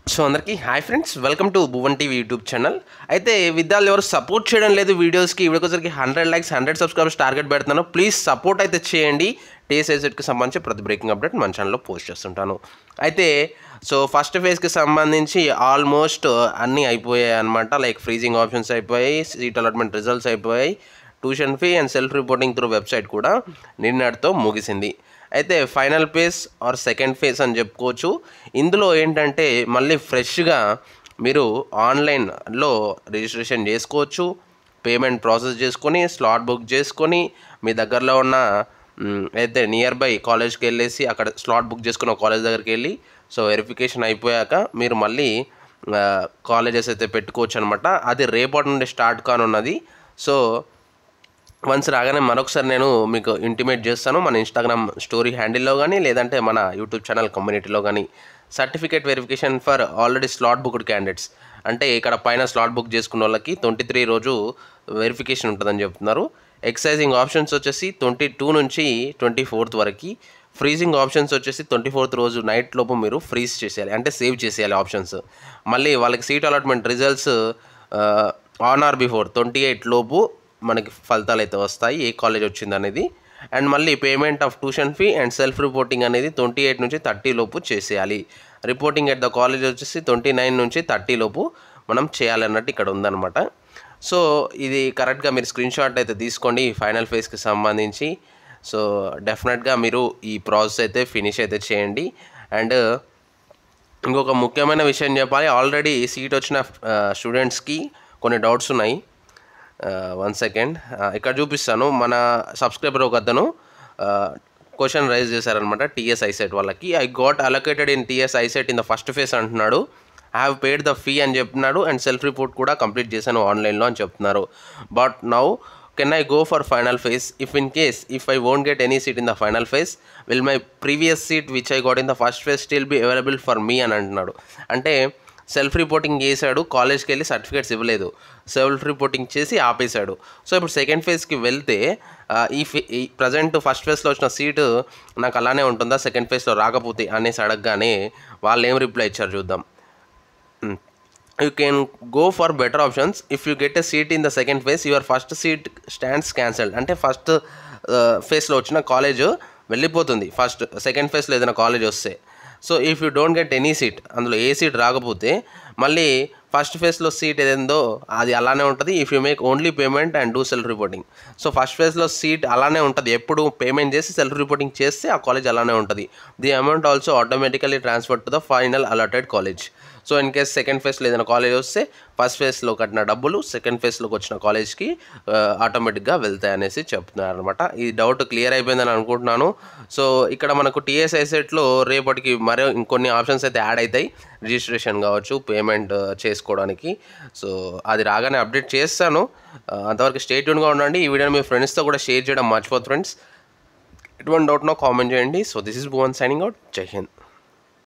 so అందరికీ hi friends welcome to Bhuvan TV YouTube channel అయితే విద్యార్థులు ఎవరు సపోర్ట్ చేయడం లేదు వీడియోస్కి ఇవిడకొసరికి hundred likes hundred subscribers target పెడుతున్నాను ప్లీజ్ సపోర్ట్ అయితే చేయండి టీఎస్ఐసెట్కి సంబంధించి ప్రతి బ్రేకింగ్ అప్డేట్ మన ఛానల్లో పోస్ట్ చేస్తుంటాను అయితే సో ఫస్ట్ ఫేజ్కి సంబంధించి ఆల్మోస్ట్ అన్నీ అయిపోయాయి అనమాట లైక్ ఫ్రీజింగ్ ఆప్షన్స్ అయిపోయాయి సీట్ అలాట్మెంట్ రిజల్ట్స్ అయిపోయాయి tuition fee and self reporting through website కూడా నిన్నటితో ముగిసింది అయితే final phase or second phase అని చెప్పుకోవచ్చు ఇందులో ఏంటంటే మళ్ళీ ఫ్రెష్గా మీరు ఆన్లైన్లో రిజిస్ట్రేషన్ చేసుకోవచ్చు పేమెంట్ ప్రాసెస్ చేసుకొని స్లాట్ బుక్ చేసుకొని మీ దగ్గరలో ఉన్న మ్, అయితే నియర్ బై కాలేజ్కి వెళ్ళేసి అక్కడ స్లాట్ బుక్ చేసుకున్న కాలేజ్ దగ్గరికి వెళ్ళి సో వెరిఫికేషన్ అయిపోయాక మీరు మళ్ళీ కాలేజెస్ అయితే పెట్టుకోవచ్చు అనమాట అది రేపటి నుండి స్టార్ట్ కానున్నది సో వన్స్ రాగానే మరొకసారి నేను మీకు ఇంటిమేట్ చేస్తాను మన ఇన్స్టాగ్రామ్ స్టోరీ హ్యాండిల్లో కానీ లేదంటే మన యూట్యూబ్ ఛానల్ కమ్యూనిటీలో కానీ certificate verification for already slot booked candidates అంటే ఇక్కడ పైన స్లాట్ బుక్ చేసుకున్న వాళ్ళకి ట్వంటీ త్రీ రోజు వెరిఫికేషన్ ఉంటుందని చెప్తున్నారు ఎక్సైజింగ్ ఆప్షన్స్ వచ్చేసి ట్వంటీ టూ నుంచి ట్వంటీ ఫోర్త్ వరకు ఫ్రీజింగ్ ఆప్షన్స్ వచ్చేసి ట్వంటీ ఫోర్త్ రోజు నైట్ లోపు మీరు ఫ్రీజ్ చేసేయాలి అంటే సేవ్ చేసేయాలి ఆప్షన్స్ మళ్ళీ వాళ్ళకి seat allotment results on or before twenty eight లోపు మనకి ఫలితాలు అయితే వస్తాయి ఏ కాలేజ్ వచ్చింది అనేది అండ్ మళ్ళీ payment of tuition fee and self reporting అనేది ట్వంటీ ఎయిట్ నుంచి థర్టీ లోపు చేసేయాలి రిపోర్టింగ్ ఎట్ ద కాలేజ్ వచ్చేసి ట్వంటీ నైన్ నుంచి థర్టీ లోపు మనం చేయాలన్నట్టు ఇక్కడ ఉందన్నమాట సో ఇది కరెక్ట్గా మీరు స్క్రీన్ షాట్ అయితే తీసుకోండి ఈ ఫైనల్ ఫేజ్కి సంబంధించి సో డెఫినెట్గా మీరు ఈ ప్రాసెస్ అయితే ఫినిష్ అయితే చేయండి అండ్ ఇంకొక ముఖ్యమైన విషయం చెప్పాలి ఆల్రెడీ సీట్ వచ్చిన స్టూడెంట్స్కి కొన్ని డౌట్స్ ఉన్నాయి వన్ సెకండ్ ఇక్కడ చూపిస్తాను మన సబ్స్క్రైబర్ ఒక అతను క్వశ్చన్ రైజ్ చేశారనమాట టీఎస్ ఐసెట్ వాళ్ళకి I got allocated in TS ICET in the first phase అంటున్నాడు I have paid the fee అని చెప్తున్నాడు అండ్ సెల్ఫ్ రిపోర్ట్ కూడా కంప్లీట్ చేశాను ఆన్లైన్లో అని చెప్తున్నారు but now can I go for final phase if in case if I won't get any seat in the final phase will my previous seat which I got in the first phase still be available for me అని అంటున్నాడు అంటే self reporting చేశాడు కాలేజ్కి వెళ్ళి certificates ఇవ్వలేదు self reporting చేసి ఆపేశాడు so ఇప్పుడు సెకండ్ ఫేజ్కి వెళ్తే ఆ, ఈ ఫే ఈ ప్రజెంట్ ఫస్ట్ ఫేజ్లో వచ్చిన సీటు నాకు అలానే ఉంటుందా సెకండ్ ఫేజ్లో రాకపోతే అనేసి అడగగానే వాళ్ళు ఏం రిప్లై ఇచ్చారు చూద్దాం you can go for better options if you get a seat in the second phase your first seat stands cancelled అంటే ఫస్ట్ ఫేజ్లో వచ్చిన కాలేజ్ వెళ్ళిపోతుంది ఫస్ట్ సెకండ్ ఫేజ్లో ఏదైనా కాలేజ్ వస్తే so if you don't get any seat అందులో ఏ seat రాకపోతే మళ్ళీ ఫస్ట్ ఫేజ్లో సీట్ ఏదేందో అది అలానే ఉంటుంది if you make only payment and do self reporting so first ఫేజ్లో సీట్ అలానే ఉంటుంది ఎప్పుడు పేమెంట్ చేసి సెల్ఫ్ రిపోర్టింగ్ చేస్తే ఆ కాలేజ్ అలానే ఉంటుంది the amount also automatically transfer to the final allotted college so in case second ఫేజ్లో ఏదైనా కాలేజ్ వస్తే ఫస్ట్ ఫేజ్లో కట్టిన డబ్బులు సెకండ్ ఫేజ్లోకి వచ్చిన కాలేజ్కి ఆటోమేటిక్గా వెళ్తాయి అనేసి చెప్తున్నారు అనమాట ఈ డౌట్ క్లియర్ అయిపోయిందని అనుకుంటున్నాను సో ఇక్కడ మనకు టీఎస్ఐ సెట్లో రేపటికి మరో ఇంకొన్ని ఆప్షన్స్ అయితే యాడ్ అవుతాయి రిజిస్ట్రేషన్ కావచ్చు పేమెంట్ చేసుకోవడానికి సో అది రాగానే అప్డేట్ చేస్తాను ఆ, అంతవరకు స్టే ట్యూన్గా ఉండండి ఈ వీడియోని మీ ఫ్రెండ్స్తో కూడా షేర్ చేయడం మర్చిపోదు ఫ్రెండ్స్ ఎటువంటి డౌట్నో కామెంట్ చేయండి so this is Bhuvan signing out జై హింద్